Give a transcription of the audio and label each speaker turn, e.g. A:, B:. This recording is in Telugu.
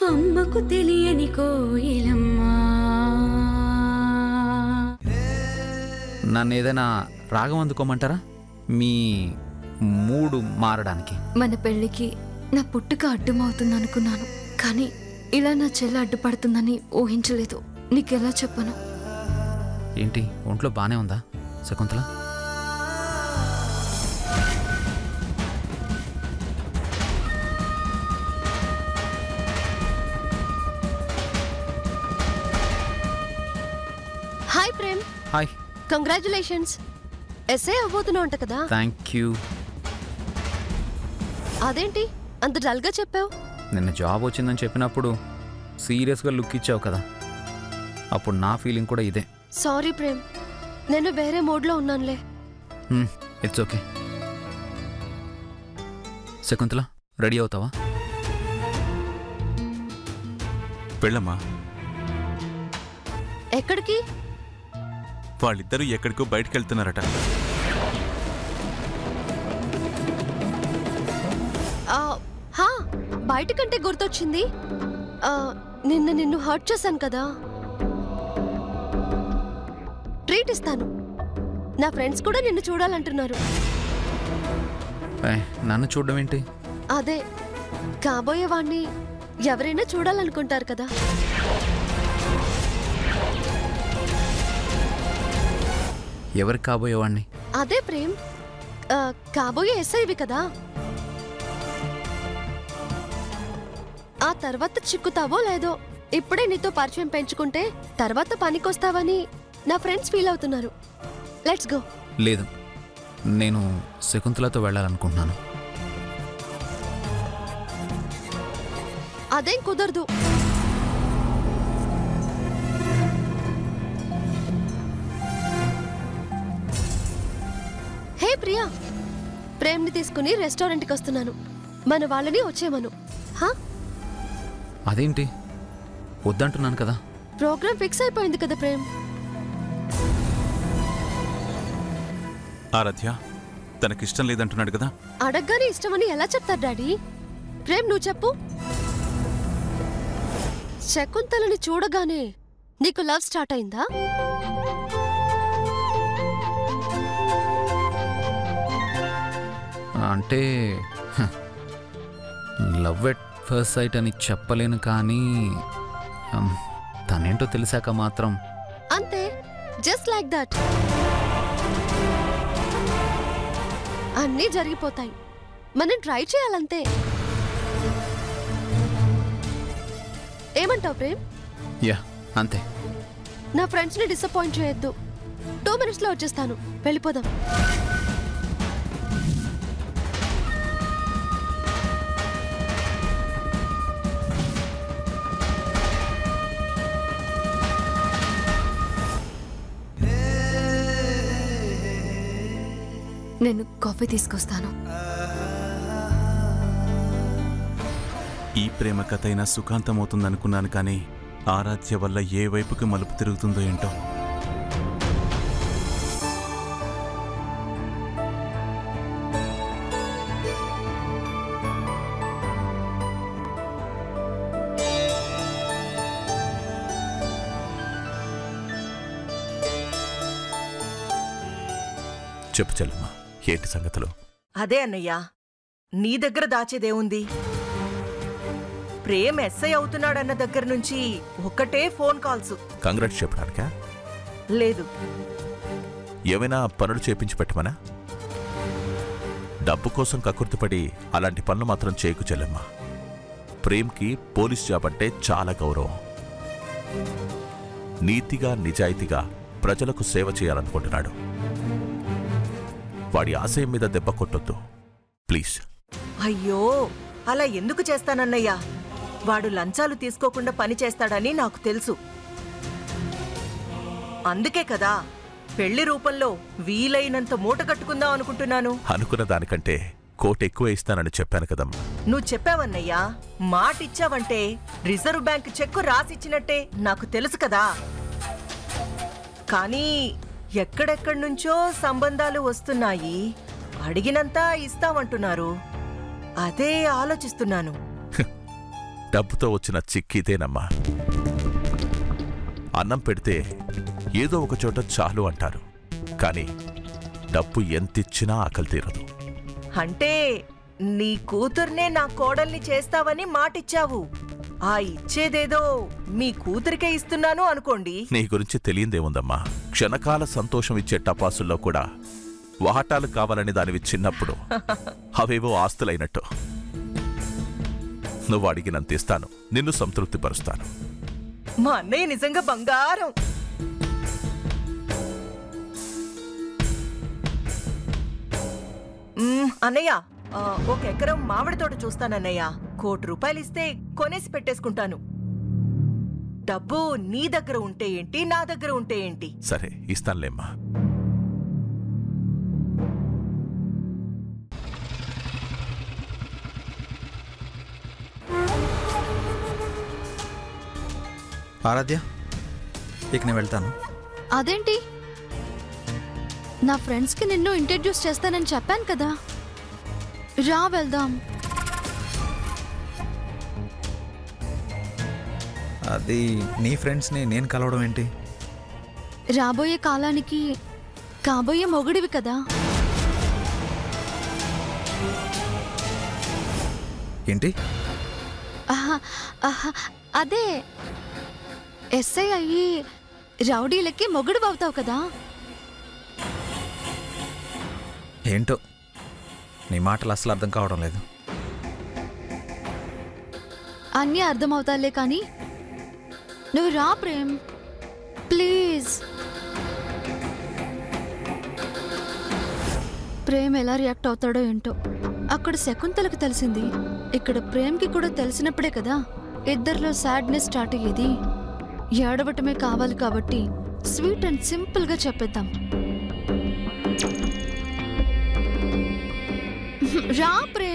A: అమ్మకు తెలియని కోయిలమ్మా
B: నన్ను ఏదైనా రాగం అందుకోమంటారా మీ మూడు మారడానికి
C: మన పెళ్లికి నా పుట్టుక అడ్డమవుతుంది అనుకున్నాను కానీ ఇలా నా చెల్లి అడ్డుపడుతుందని ఊహించలేదు నీకెలా చెప్పను
B: ఏంటి ఒంట్లో బానే ఉందా Shakuntala
D: hi Prem
B: hi
D: congratulations SA అవ్వబోతున్నావు అంట కదా
B: థ్యాంక్ యూ
D: అదేంటి అంత డల్గా చెప్పావు
B: నిన్న జాబ్ వచ్చిందని చెప్పినప్పుడు సీరియస్గా లుక్ ఇచ్చావు కదా అప్పుడు నా ఫీలింగ్ కూడా ఇదే
D: సారీ ప్రేమ్ నేను వేరే మోడ్లో ఉన్నానులే
B: ఇట్స్ ఓకే శకుంతల రెడీ అవుతావా
E: వెళ్ళమ్మా
D: ఎక్కడికి
E: వాళ్ళిద్దరూ ఎక్కడికో బయటకు వెళ్తున్నారట
D: ఆ, హా బయటకంటే గుర్తొచ్చింది ఆ, నిన్న నిన్ను హర్ట్ చేశాను కదా ట్రీట్ ఇస్తాను నా ఫ్రెండ్స్ కూడా నిన్ను చూడాలంటున్నారు
B: ఏ, నన్ను చూడడం ఏంటి
D: అదే కాబోయే వాణ్ణి ఎవరైనా చూడాలనుకుంటారు కదా
B: ఎవరికి కాబోయేవాడిని
D: అదే ప్రేమ్ ఆ, కాబోయే ఎస్ఐవి కదా ఆ తర్వాత చిక్కుతావో లేదో ఇప్పుడే నీతో పరిచయం పెంచుకుంటే తర్వాత పనికొస్తావని నా ఫ్రెండ్స్ ఫీల్ అవుతున్నారు లెట్స్ గో
B: లేదు నేను శకుంతలతో వెళ్ళాలనుకుంటున్నాను
D: అదేం కుదరదు హే ప్రియా ప్రేమ్ని తీసుకుని రెస్టారెంట్కి వస్తున్నాను మన వాళ్ళని వచ్చేమను హా
B: అదేంటి వద్దంటున్నాను కదా
D: ప్రోగ్రామ్ ఫిక్స్ అయిపోయింది కదా ప్రేమ్
E: ఆరాధ్య తనకిష్టం లేదంటున్నాడు కదా
D: అడగ్గానే ఇష్టమని ఎలా చెప్తారు డాడీ ప్రేమ్ నువ్వు చెప్పు శకుంతలని చూడగానే నీకు లవ్ స్టార్ట్ అయిందా
B: అంటే లవ్ ఎట్ ఫస్ట్ సైట్ అని చెప్పలేను కానీ ఉమ్, తనేంటో తెలిసాక మాత్రం
D: అంతే జస్ట్ లైక్ దట్ అన్నీ జరిగిపోతాయి మనం ట్రై చేయాలంతే ఏమంటావు ప్రేమ్
B: యా అంతే
D: నా ఫ్రెండ్స్ని డిసప్పాయింట్ చేయొద్దు టూ మినిట్స్లో వచ్చేస్తాను వెళ్ళిపోదాం
C: నేను కాఫీ తీసుకొస్తాను
E: ఈ ప్రేమ కథ అయినా సుఖాంతమవుతుందనుకున్నాను కానీ ఆరాధ్య వల్ల ఏ వైపుకి మలుపు తిరుగుతుందో ఏంటో చెప్పు చెల్లమ్మా ఏంటి సంగతులు
F: అదే అన్నయ్యా నీ దగ్గర దాచేదేముంది ప్రేమ్ ఎస్ఐ అవుతున్నాడన్న దగ్గర నుంచి ఒక్కటే ఫోన్ కాల్స్
E: కంగ్రాట్స్ చెప్పడానికా
F: లేదు
E: ఏమైనా పనులు చేపించి పెట్టమనా డబ్బు కోసం కకుర్తిపడి అలాంటి పనులు మాత్రం చేయకు చెల్లెమ్మా ప్రేమ్కి పోలీస్ జాబ్ అంటే చాలా గౌరవం నీతిగా నిజాయితీగా ప్రజలకు సేవ చేయాలనుకుంటున్నాడు వాడి ఆశయం మీద దెబ్బ కొట్టొద్దు ప్లీజ్
F: అయ్యో అలా ఎందుకు చేస్తానన్నయ్యా వాడు లంచాలు తీసుకోకుండా పని చేస్తాడని నాకు తెలుసు అందుకే కదా పెళ్లి రూపంలో వీలైనంత మూట కట్టుకుందాం అనుకుంటున్నాను
E: అనుకున్న దానికంటే కోట్ ఎక్కువ ఇస్తానని చెప్పాను కదమ్మా
F: నువ్వు చెప్పావన్నయ్యా మాట ఇచ్చావంటే రిజర్వ్ బ్యాంక్ చెక్కు రాసిచ్చినట్టే నాకు తెలుసు కదా కానీ ఎక్కడెక్కడి నుంచో సంబంధాలు వస్తున్నాయి అడిగినంత ఇస్తామంటున్నారు అదే ఆలోచిస్తున్నాను
G: డబ్బుతో వచ్చిన చిక్కిదేనమ్మా అన్నం పెడితే ఏదో ఒక చోట చాలు అంటారు కానీ డబ్బు ఎంతిచ్చినా ఆకలి తీరదు
F: అంటే నీ కూతుర్నే నా కోడల్ని చేస్తావని మాటిచ్చావు ఆ ఇచ్చేదేదో మీ కూతురికే ఇస్తున్నాను అనుకోండి
G: నీ గురించి తెలియందేముందమ్మా క్షణకాల సంతోషం ఇచ్చే టపాసుల్లో కూడా వాటాలు కావాలని దానివి చిన్నప్పుడు అవేవో ఆస్తులైనట్టు నువ్వు అడిగినంత ఇస్తాను నిన్ను సంతృప్తిపరుస్తాను
F: మా అన్నయ్య నిజంగా బంగారం మ్మ్, అన్నయ్య ఆ, ఒక ఎకరం మామిడి తోట చూస్తానన్నయ్య కోటి రూపాయలు ఇస్తే కొనేసి పెట్టేసుకుంటాను డబ్బు నీ దగ్గర ఉంటే ఏంటి నా దగ్గర ఉంటే ఏంటి
G: సరే ఇస్తానులేమ్మా
B: ఆరాధ్య ఇక నేను వెళ్తాను
D: అదేంటి నా ఫ్రెండ్స్కి నిన్ను ఇంట్రడ్యూస్ చేస్తానని చెప్పాను కదా రా వెళ్దాం
B: అది నీ ఫ్రెండ్స్ని నేను కలవడం ఏంటి
D: రాబోయే కాలానికి కాబోయే మొగుడివి కదా
B: ఏంటి
D: ఆహా, ఆహా, అదే ఎస్ఐ అయ్యి రౌడీలకి మొగుడు అవుతావు కదా
B: ఏంటో నీ మాటలు అసలు అర్థం కావడం లేదు
D: అన్నీ అర్థమవుతాలే కానీ నువ్వు రా ప్రేమ్ ప్లీజ్ ప్రేమ్ ఎలా రియాక్ట్ అవుతాడో ఏంటో అక్కడ శకుంతలకు తెలిసింది ఇక్కడ ప్రేమ్కి కూడా తెలిసినప్పుడే కదా ఇద్దరిలో సాడ్నెస్ స్టార్ట్ అయ్యేది ఏడవటమే కావాలి కాబట్టి స్వీట్ అండ్ సింపుల్గా చెప్పేద్దాం రా ప్రేమ్